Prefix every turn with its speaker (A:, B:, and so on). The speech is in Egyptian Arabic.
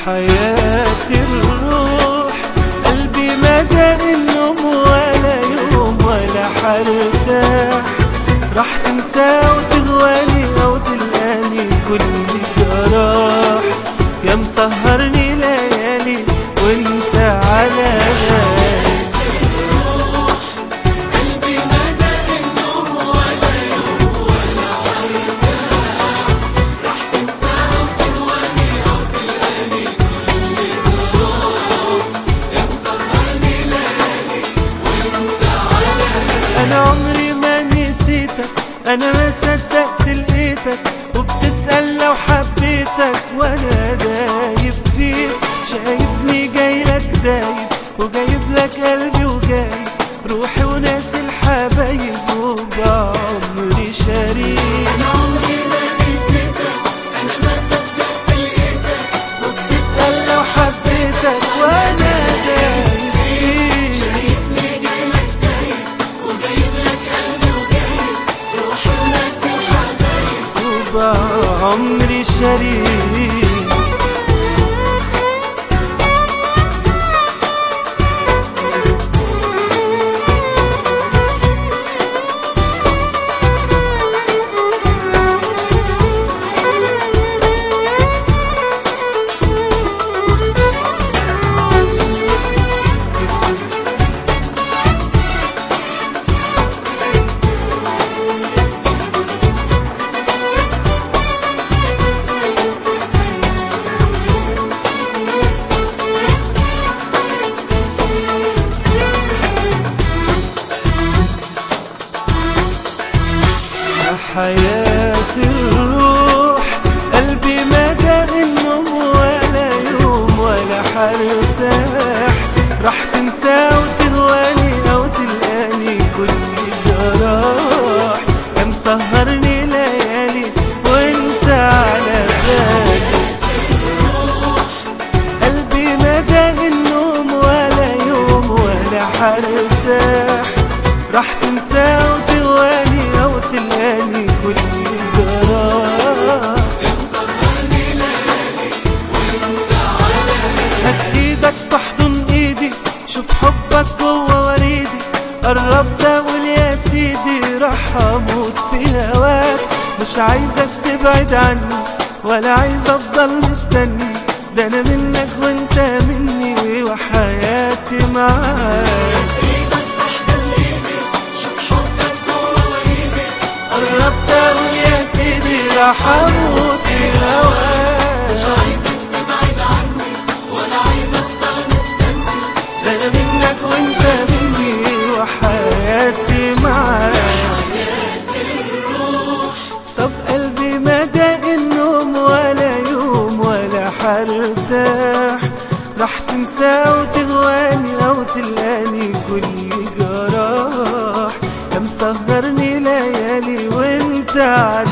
A: حياة الروح قلبي ما داق النوم ولا يوم ولا حرتاح راح تنسى وتغواني او تلقاني كل جراح يا مسهرني ليالي وانت على بالي
B: قلبي ما داق النوم ولا يوم ولا حرتاح راح تنسى وتهواني أو تلقاني كل جراح يا مسهرني ليالي وانت على
A: انا عمري ما نسيتك انا ما صدقت لقيتك وبتسأل لو حبيتك وانا دايب فيك شايفني جاي لك دايب وجايب لك قلبي وجايب روحي وناس الحبايب وبعمري شريك
B: أنا عمري ما نسيتك أنا ما صدقت لقيتك
A: وبتسأل لو حبيتك وانا دايب فيك
B: شايفني جاي لك دايب وجايب لك قلبي وجايب روحي وناس الحبايب
A: وبعمري شريك يا حياة الروح قلبي ما داق النوم ولا يوم ولا حرتاح راح تنسى وتهواني او تلقاني كل جراح يا مسهرني ليالي وانت على بالي قلبي ما داق النوم ولا يوم ولا حرتاح راح تنسى وتغواني او تلقاني كل جراح
B: مسهرني ليالي وانت على
A: هات ايدك تحضن ايدي شوف حبك جوه وريدي قربت اقول يا سيدي راح اموت في هواك مش عايزك تبعد عني ولا عايز افضل مستني ده انا منك وانت مني وحياتي معاك
B: ايدك تحضن ايدي شوف حبك جوه وريدي
A: قربت اقول يا سيدي راح اموت في
B: مش
A: هواك
B: عايزك تبعد عني ولا عايز افضل مستني
A: ده انا منك وانت مني وحياتي معاك طب قلبي ما داق النوم ولا يوم ولا حرتاح راح تنسى وتغواني او تلقاني كل جراح يا مسهرني ليالي وانت على